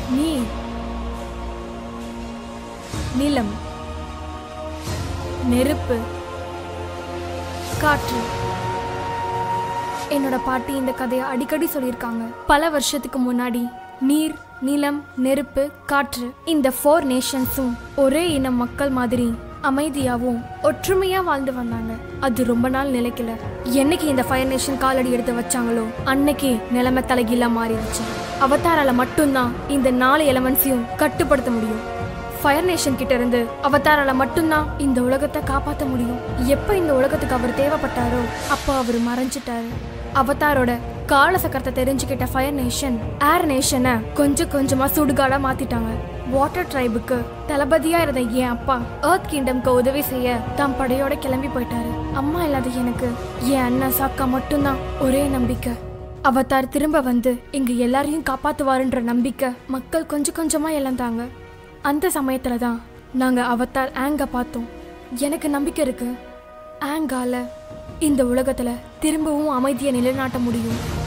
நீர் நிலம் நெருப்பு காற்று என்னோட பாட்டி இந்த கதையை அடிக்கடி சொல்லியிருக்காங்க பல வருஷத்துக்கு முன்னாடி நீர் நிலம் நெருப்பு காற்று இந்த ஃபோர் நேஷன்ஸும் ஒரே இன மக்கள் மாதிரி அமைதியாவும் ஒற்றுமையா வாழ்ந்து வந்தாங்க அது ரொம்ப நாள் நிலைக்கல என்னைக்கு இந்த ஃபயர் நேஷன் காலடி எடுத்து வச்சாங்களோ அன்னைக்கு நிலைமை தலைகீழா மாறிடுச்சு அவதாரால மட்டும்தான் இந்த நாலு எலமெண்ட்ஸையும் கட்டுப்படுத்த முடியும் ஃபயர் நேஷன் கிட்ட இருந்து அவதாரால மட்டும்தான் இந்த உலகத்தை காப்பாத்த முடியும் எப்ப இந்த உலகத்துக்கு அவர் தேவைப்பட்டாரோ அப்போ அவர் மறைஞ்சிட்டாரு அவதாரோட கால சக்கரத்தை தெரிஞ்சுக்கிட்ட ஃபயர் நேஷன் ஏர் நேஷனை கொஞ்சம் கொஞ்சமா சுடுகாடா மாத்திட்டாங்க வாட்டர் ட்ரைபுக்கு தளபதியா இருந்த என் அப்பா எர்த் கிங்டம்க்கு உதவி செய்ய தம் படையோட கிளம்பி போயிட்டாரு அம்மா இல்லாத எனக்கு என் அண்ணன் சாக்கா மட்டும்தான் ஒரே நம்பிக்கை அவதார் திரும்ப வந்து எங்க எல்லாரையும் காப்பாத்துவாருன்ற நம்பிக்கை மக்கள் கொஞ்சம் கொஞ்சமா இழந்தாங்க அந்த சமயத்துல தான் நாங்க அவதார் ஆங்க பார்த்தோம் எனக்கு நம்பிக்கை இருக்கு ஆங்கால இந்த உலகத்துல திரும்பவும் அமைதியை நிலைநாட்ட முடியும்